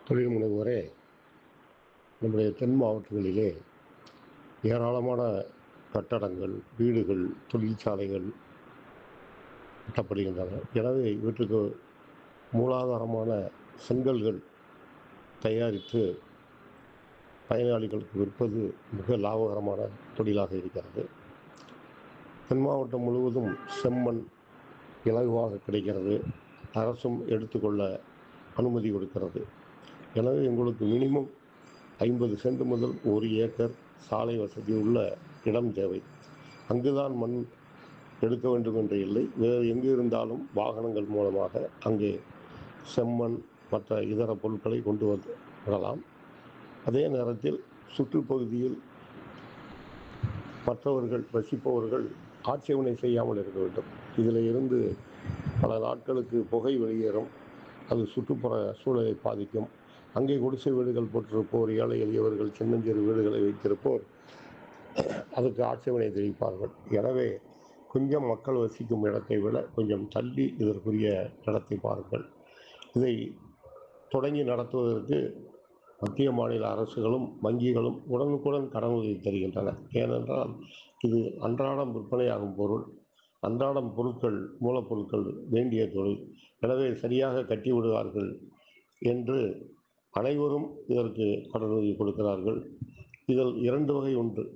தொழில் முனைவோரே நம்முடைய தென் மாவட்டங்களிலே ஏராளமான கட்டடங்கள் வீடுகள் தொழிற்சாலைகள் கட்டப்படுகின்றன எனவே இவற்றுக்கு மூலாதாரமான செங்கல்கள் தயாரித்து பயனாளிகளுக்கு விற்பது மிக லாபகரமான தொழிலாக இருக்கிறது தென் மாவட்டம் முழுவதும் செம்மண் இலகுவாக கிடைக்கிறது அரசும் எடுத்துக்கொள்ள அனுமதி கொடுக்கிறது எனவே உங்களுக்கு மினிமம் ஐம்பது சென்ட் முதல் ஒரு ஏக்கர் சாலை வசதி உள்ள இடம் தேவை அங்குதான் மண் எடுக்க வேண்டும் என்ற இல்லை வேறு எங்கு இருந்தாலும் வாகனங்கள் மூலமாக அங்கே செம்மண் மற்ற இதர பொருட்களை கொண்டு வந்து விடலாம் அதே நேரத்தில் சுற்றுப்பகுதியில் மற்றவர்கள் வசிப்பவர்கள் ஆட்சேபனை செய்யாமல் இருக்க வேண்டும் இதில் இருந்து பல நாட்களுக்கு புகை வெளியேறும் அது சுற்றுப்புற சூழலை பாதிக்கும் அங்கே குடிசை வீடுகள் போட்டிருப்போர் ஏழை எளியவர்கள் சின்னஞ்சிறு வீடுகளை வைத்திருப்போர் அதுக்கு ஆட்சேபனை தெரிவிப்பார்கள் எனவே கொஞ்சம் மக்கள் வசிக்கும் இடத்தை விட கொஞ்சம் தள்ளி இதற்குரிய இடத்தை பாருங்கள் இதை தொடங்கி நடத்துவதற்கு மத்திய மாநில அரசுகளும் வங்கிகளும் உடனுக்குடன் கடனுதவி தருகின்றன ஏனென்றால் இது அன்றாடம் விற்பனையாகும் பொருள் அன்றாடம் பொருட்கள் மூலப்பொருட்கள் வேண்டிய தொழில் எனவே சரியாக கட்டி விடுவார்கள் என்று அனைவரும் இதற்கு கடனுதவி கொடுக்கிறார்கள் இதில் இரண்டு வகை உண்டு